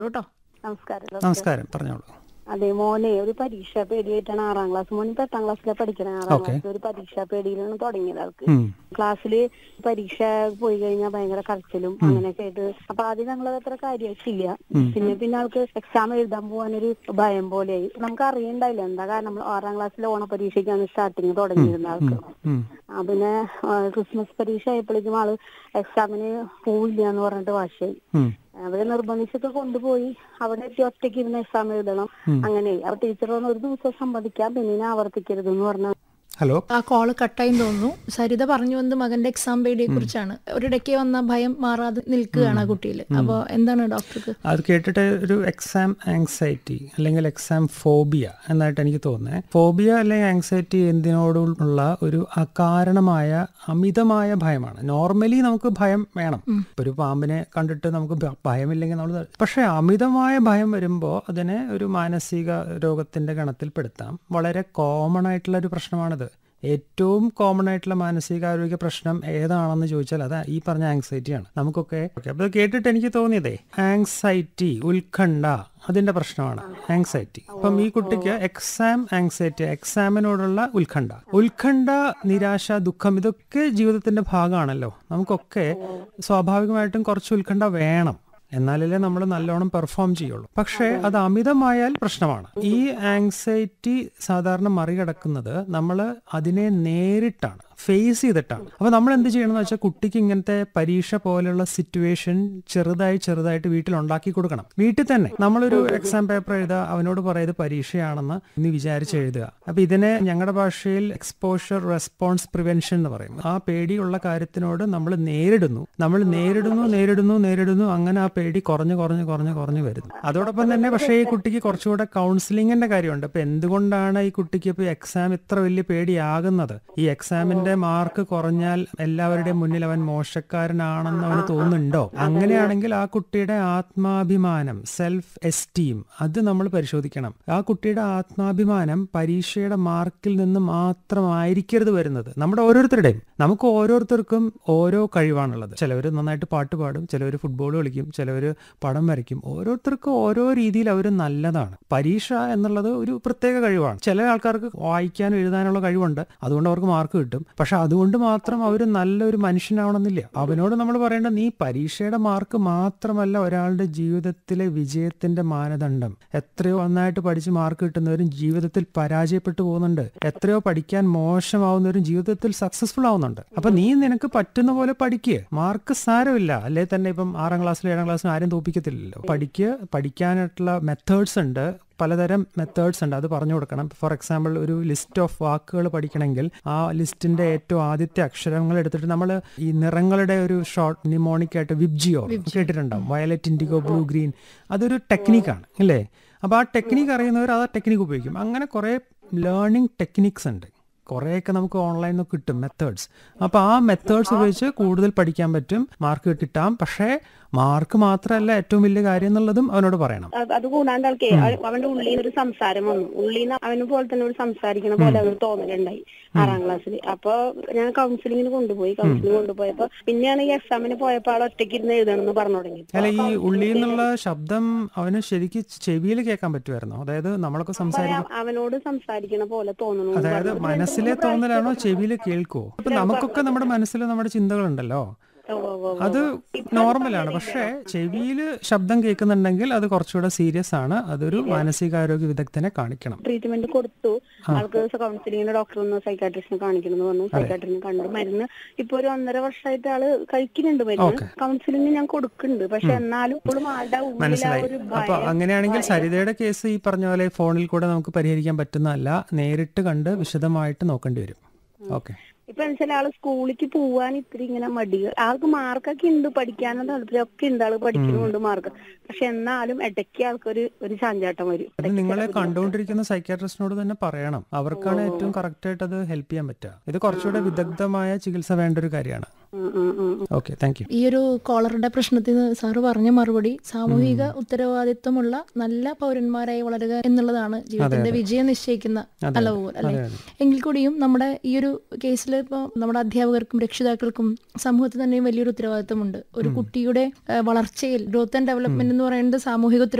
കേട്ടോ നമസ്കാരം ഡോക്ടർ. നമസ്കാരം പറഞ്ഞോളൂ അതെ മോനെ ഒരു പരീക്ഷ പേടിയായിട്ടാണ് ആറാം ക്ലാസ് മോൻ ഇപ്പൊ എട്ടാം ക്ലാസ്സിലെ പഠിക്കണേ ആറാം Okay. ക്ലാസ്സിൽ ഒരു പരീക്ഷ പേടിയിലാണ് തുടങ്ങിയത് ആൾക്ക് ഉം. ക്ലാസ്സില് പരീക്ഷ പോയി കഴിഞ്ഞാൽ ഭയങ്കര കരച്ചിലും അങ്ങനെയൊക്കെ ആയിട്ട് അപ്പൊ ആദ്യം ഞങ്ങളത് അത്ര കാര്യമായിട്ടില്ല പിന്നെ പിന്നെ ആൾക്ക് എക്സാം എഴുതാൻ പോകാനൊരു ഭയം പോലെയായി നമുക്ക് അറിയണ്ടായില്ല എന്താ കാരണം നമ്മൾ ആറാം ക്ലാസ്സിലെ ഓണ പരീക്ഷയ്ക്കാണ് സ്റ്റാർട്ടിങ് തുടങ്ങിയിരുന്ന ആൾക്ക് ഉം. ആ, പിന്നെ ആ, ക്രിസ്മസ് പരീക്ഷ ആയപ്പോഴേക്കും ആള് എക്സാമിന് പോവില്ല എന്ന് പറഞ്ഞിട്ട് വാശിയായി ഉം. അവരെ നിർബന്ധിച്ചൊക്കെ കൊണ്ടുപോയി അവിടെ എത്തി ഒറ്റയ്ക്ക് ഇരുന്ന് എക്സാം എഴുതണം അങ്ങനെ അപ്പൊ ടീച്ചർ പറഞ്ഞു ഒരു ദിവസം സമ്മതിക്കാം പിന്നെ ഇനി ആവർത്തിക്കരുത് എന്ന് പറഞ്ഞു ഹലോ ആ കോള് കട്ടായി തോന്നുന്നു സരിത പറഞ്ഞു വന്നത് മകന്റെ എക്സാം പേടിയെ കുറിച്ചാണ് ഒരിടയ്ക്ക് വന്ന ഭയം മാറാതെ നിൽക്കുകയാണ് ആ കുട്ടിയിൽ അപ്പോൾ എന്താണ് ഡോക്ടർക്ക് അത് കേട്ടിട്ട് ഒരു എക്സാം ആങ്സൈറ്റി അല്ലെങ്കിൽ എക്സാം ഫോബിയ എന്നായിട്ട് എനിക്ക് തോന്നുന്നത് ഫോബിയ അല്ലെങ്കിൽ ആങ്സൈറ്റി എന്തിനോടുള്ള ഒരു അകാരണമായ അമിതമായ ഭയമാണ് നോർമലി നമുക്ക് ഭയം വേണം ഇപ്പൊ ഒരു പാമ്പിനെ കണ്ടിട്ട് നമുക്ക് ഭ- ഭയമില്ലെങ്കിൽ നമ്മൾ പക്ഷെ അമിതമായ ഭയം വരുമ്പോൾ അതിനെ ഒരു മാനസിക രോഗത്തിന്റെ ഗണത്തിൽപ്പെടുത്താം വളരെ കോമൺ ആയിട്ടുള്ള ഒരു പ്രശ്നമാണിത് ഏറ്റവും കോമൺ ആയിട്ടുള്ള മാനസികാരോഗ്യ പ്രശ്നം ഏതാണെന്ന് ചോദിച്ചാൽ അത് ഈ പറഞ്ഞ ആങ്സൈറ്റിയാണ് നമുക്കൊക്കെ ഓക്കെ അപ്പോൾ ഇത് കേട്ടിട്ട് എനിക്ക് തോന്നിയതേ ആങ്സൈറ്റി ഉത്കണ്ഠ അതിന്റെ പ്രശ്നമാണ് ആങ്സൈറ്റി അപ്പം ഈ കുട്ടിക്ക് എക്സാം ആങ്സൈറ്റി എക്സാമിനോടുള്ള ഉത്കണ്ഠ ഉത്കണ്ഠ നിരാശ ദുഃഖം ഇതൊക്കെ ജീവിതത്തിന്റെ ഭാഗമാണല്ലോ നമുക്കൊക്കെ സ്വാഭാവികമായിട്ടും കുറച്ച് ഉത്കണ്ഠ വേണം എന്നാലല്ലേ നമ്മൾ നല്ലോണം പെർഫോം ചെയ്യുള്ളൂ പക്ഷേ അത് അമിതമായാൽ പ്രശ്നമാണ് ഈ ആങ്സൈറ്റി സാധാരണ മറികടക്കുന്നത് നമ്മൾ അതിനെ നേരിട്ടാണ് ഫേസ് ചെയ്തിട്ടാണ് അപ്പൊ നമ്മൾ എന്ത് ചെയ്യണം എന്ന് വെച്ചാൽ കുട്ടിക്ക് ഇങ്ങനത്തെ പരീക്ഷ പോലുള്ള സിറ്റുവേഷൻ ചെറുതായി ചെറുതായിട്ട് വീട്ടിൽ ഉണ്ടാക്കി കൊടുക്കണം വീട്ടിൽ തന്നെ നമ്മളൊരു എക്സാം പേപ്പർ എഴുതുക അവനോട് പറയുന്നത് പരീക്ഷയാണെന്ന് ഇന്ന് വിചാരിച്ച് എഴുതുക അപ്പൊ ഇതിനെ ഞങ്ങളുടെ ഭാഷയിൽ എക്സ്പോഷർ റെസ്പോൺസ് പ്രിവെൻഷൻ എന്ന് പറയും ആ പേടിയുള്ള കാര്യത്തിനോട് നമ്മൾ നേരിടുന്നു നമ്മൾ നേരിടുന്നു നേരിടുന്നു നേരിടുന്നു അങ്ങനെ ആ പേടി കുറഞ്ഞു കുറഞ്ഞു കുറഞ്ഞു കുറഞ്ഞു വരുന്നു അതോടൊപ്പം തന്നെ പക്ഷേ ഈ കുട്ടിക്ക് കുറച്ചുകൂടെ കൗൺസിലിങ്ങിന്റെ കാര്യമുണ്ട് അപ്പൊ എന്തുകൊണ്ടാണ് ഈ കുട്ടിക്ക് ഇപ്പൊ എക്സാം ഇത്ര വലിയ പേടിയാകുന്നത് ഈ എക്സാമിന്റെ മാർക്ക് കുറഞ്ഞാൽ എല്ലാവരുടെയും മുന്നിൽ അവൻ മോശക്കാരനാണെന്ന് അവന് തോന്നുന്നുണ്ടോ അങ്ങനെയാണെങ്കിൽ ആ കുട്ടിയുടെ ആത്മാഭിമാനം സെൽഫ് എസ്റ്റീം അത് നമ്മൾ പരിശോധിക്കണം ആ കുട്ടിയുടെ ആത്മാഭിമാനം പരീക്ഷയുടെ മാർക്കിൽ നിന്ന് മാത്രമായിരിക്കരുത് വരുന്നത് നമ്മുടെ ഓരോരുത്തരുടെയും നമുക്ക് ഓരോരുത്തർക്കും ഓരോ കഴിവാണുള്ളത് ചിലവർ നന്നായിട്ട് പാട്ട് പാടും ചിലവർ ഫുട്ബോൾ കളിക്കും ചിലവർ പടം വരയ്ക്കും ഓരോരുത്തർക്കും ഓരോ രീതിയിൽ അവർ നല്ലതാണ് പരീക്ഷ എന്നുള്ളത് ഒരു പ്രത്യേക കഴിവാണ് ചില ആൾക്കാർക്ക് വായിക്കാനും എഴുതാനുള്ള കഴിവുണ്ട് അതുകൊണ്ട് അവർക്ക് മാർക്ക് കിട്ടും പക്ഷെ അതുകൊണ്ട് മാത്രം അവർ നല്ലൊരു മനുഷ്യനാവണമെന്നില്ല അവനോട് നമ്മൾ പറയേണ്ട നീ പരീക്ഷയുടെ മാർക്ക് മാത്രമല്ല ഒരാളുടെ ജീവിതത്തിലെ വിജയത്തിന്റെ മാനദണ്ഡം എത്രയോ നന്നായിട്ട് പഠിച്ച് മാർക്ക് കിട്ടുന്നവരും ജീവിതത്തിൽ പരാജയപ്പെട്ടു പോകുന്നുണ്ട് എത്രയോ പഠിക്കാൻ മോശമാവുന്നവരും ജീവിതത്തിൽ സക്സസ്ഫുൾ ആവുന്നുണ്ട് അപ്പൊ നീ നിനക്ക് പറ്റുന്ന പോലെ പഠിക്കുക മാർക്ക് സാരമില്ല അല്ലേ തന്നെ ഇപ്പം ആറാം ക്ലാസ്സിലും ഏഴാം ക്ലാസ്സിലും ആരും തോപ്പിക്കത്തില്ലല്ലോ പഠിക്കുക പഠിക്കാനായിട്ടുള്ള മെത്തേഡ്സ് ഉണ്ട് പലതരം മെത്തേഡ്സ് ഉണ്ട് അത് പറഞ്ഞു കൊടുക്കണം ഫോർ എക്സാമ്പിൾ ഒരു ലിസ്റ്റ് ഓഫ് വാക്കുകൾ പഠിക്കണമെങ്കിൽ ആ ലിസ്റ്റിന്റെ ഏറ്റവും ആദ്യത്തെ അക്ഷരങ്ങൾ എടുത്തിട്ട് നമ്മൾ ഈ നിറങ്ങളുടെ ഒരു ഷോർട്ട് നിമോണിക് ആയിട്ട് വിബ്ജിയോ കേട്ടിട്ടുണ്ടാവും വയലറ്റ് ഇൻഡിഗോ ബ്ലൂ ഗ്രീൻ അതൊരു ടെക്നിക്കാണ് അല്ലേ അപ്പോൾ ആ ടെക്നിക്ക് അറിയുന്നവർ ആ ടെക്നിക്ക് ഉപയോഗിക്കും അങ്ങനെ കുറേ ലേണിംഗ് ടെക്നിക്സ് ഉണ്ട് കുറേയൊക്കെ നമുക്ക് ഓൺലൈനിൽ നിന്ന് കിട്ടും മെത്തേഡ്സ് അപ്പോൾ ആ മെത്തേഡ്സ് ഉപയോഗിച്ച് കൂടുതൽ പഠിക്കാൻ പറ്റും മാർക്ക് കിട്ടാം പക്ഷേ മാർക്ക് മാത്രമല്ല ഏറ്റവും വലിയ കാര്യം എന്നുള്ളതും അവനോട് പറയണം അത് അത് കൂടാണ്ട് ആൾക്കേ അവ- അവന്റെ ഉള്ളിൽ നിന്ന് ഒരു സംസാരം വന്നു ഉള്ളിൽ നിന്ന് അവന് പോലെ തന്നെ ഒരു സംസാരിക്കണ പോലെ അവന് തോന്നലുണ്ടായി ആറാം ക്ലാസ്സിൽ അപ്പൊ ഞാൻ കൗൺസിലിങ്ങിന് കൊണ്ടുപോയി കൗൺസിലിംഗ് കൊണ്ടുപോയപ്പോ പിന്നെയാണ് ഈ എക്സാമിന് പോയപ്പോ ആൾ ഒറ്റയ്ക്ക് ഇരുന്ന് എഴുതണമെന്ന് പറഞ്ഞു തുടങ്ങി അല്ല ഈ ഉള്ളിൽ നിന്നുള്ള ശബ്ദം അവന് ശരിക്ക് ചെവിയിൽ കേൾക്കാൻ പറ്റുമായിരുന്നോ അതായത് നമ്മളൊക്കെ സംസാരിക്കും അവനോട് സംസാരിക്കണ പോലെ തോന്നുന്നു എന്ന് അതായത് പറഞ്ഞു. മനസ്സിലെ തോന്നലാണോ ചെവിയിൽ കേൾക്കുവോ ഇപ്പൊ നമുക്കൊക്കെ നമ്മുടെ മനസ്സിൽ നമ്മുടെ ചിന്തകളുണ്ടല്ലോ ഓ, ഓ, ഓ, ഓ. അത് നോർമലാണ് പക്ഷേ ചെവിയിൽ ശബ്ദം കേൾക്കുന്നുണ്ടെങ്കിൽ അത് കുറച്ചുകൂടെ സീരിയസ് ആണ് അതൊരു മാനസികാരോഗ്യ വിദഗ്ധനെ കാണിക്കണം ട്രീറ്റ്മെന്റ് കൊടുത്തു ആൾക്ക് കൗൺസിലിങ്ങിന് ഡോക്ടർ ഒന്ന് സൈക്കാട്രിസ്റ്റിനെ കാണിക്കണമെന്ന് പറഞ്ഞു സൈക്കാട്രിസ്റ്റിനെ കണ്ടു മരുന്ന് ഇപ്പൊ ഒരു ഒന്നര വർഷമായിട്ട് ആള് കഴിക്കുന്നുണ്ട് മരുന്ന് കൗൺസിലിംഗ് ഞാൻ കൊടുക്കുന്നുണ്ട് പക്ഷെ എന്നാലും ഇപ്പോഴും ആളുടെ ഉള്ളിൽ ആ മനസ്സിലായി ഒരു അപ്പൊ ഭയം അങ്ങനെയാണെങ്കിൽ സരിതയുടെ കേസ് ഈ പറഞ്ഞ പോലെ ഫോണിൽ കൂടെ നമുക്ക് പരിഹരിക്കാൻ പറ്റുന്നതല്ല നേരിട്ട് കണ്ട് വിശദമായിട്ട് നോക്കേണ്ടി വരും ഓക്കെ ഇപ്പൊ വെച്ചാൽ ആള് സ്കൂളിലേക്ക് പോവാൻ ഇത്തിരി ഇങ്ങനെ മടി ആൾക്ക് മാർക്കൊക്കെ ഉണ്ട് പഠിക്കാനും താല്പര്യം ഒക്കെ ഉണ്ട് ആള് പഠിക്കുന്നുണ്ട് മാർക്ക് പക്ഷെ എന്നാലും ഇടയ്ക്ക് ആൾക്കൊരു ഒരു ചാഞ്ചാട്ടം വരും അത് നിങ്ങളെ കണ്ടുകൊണ്ടിരിക്കുന്ന സൈക്കാട്രിസ്റ്റിനോട് തന്നെ പറയണം അവർക്കാണ് ഏറ്റവും കറക്റ്റ് ആയിട്ട് അത് ഹെൽപ്പ് ചെയ്യാൻ പറ്റുക ഇത് കുറച്ചുകൂടെ വിദഗ്ധമായ ചികിത്സ വേണ്ട ഒരു കാര്യമാണ് ഉം, ഉം, ഉം, ഉം. ഓക്കെ താങ്ക് യു ഈ ഒരു കോളറുടെ പ്രശ്നത്തിന് സാറ് പറഞ്ഞ മറുപടി സാമൂഹിക ഉത്തരവാദിത്വമുള്ള നല്ല പൗരന്മാരായി വളരുക എന്നുള്ളതാണ് ജീവിതത്തിന്റെ വിജയം നിശ്ചയിക്കുന്ന അളവുകൾ അല്ലെ എങ്കിൽ കൂടിയും നമ്മുടെ ഈ ഒരു കേസിൽ ഇപ്പോൾ നമ്മുടെ അധ്യാപകർക്കും രക്ഷിതാക്കൾക്കും സമൂഹത്തിൽ തന്നെയും വലിയൊരു ഉത്തരവാദിത്വമുണ്ട് ഒരു കുട്ടിയുടെ ആ, വളർച്ചയിൽ ഗ്രോത്ത് ആൻഡ് ഡെവലപ്മെന്റ് എന്ന് പറയുന്നത് സാമൂഹിക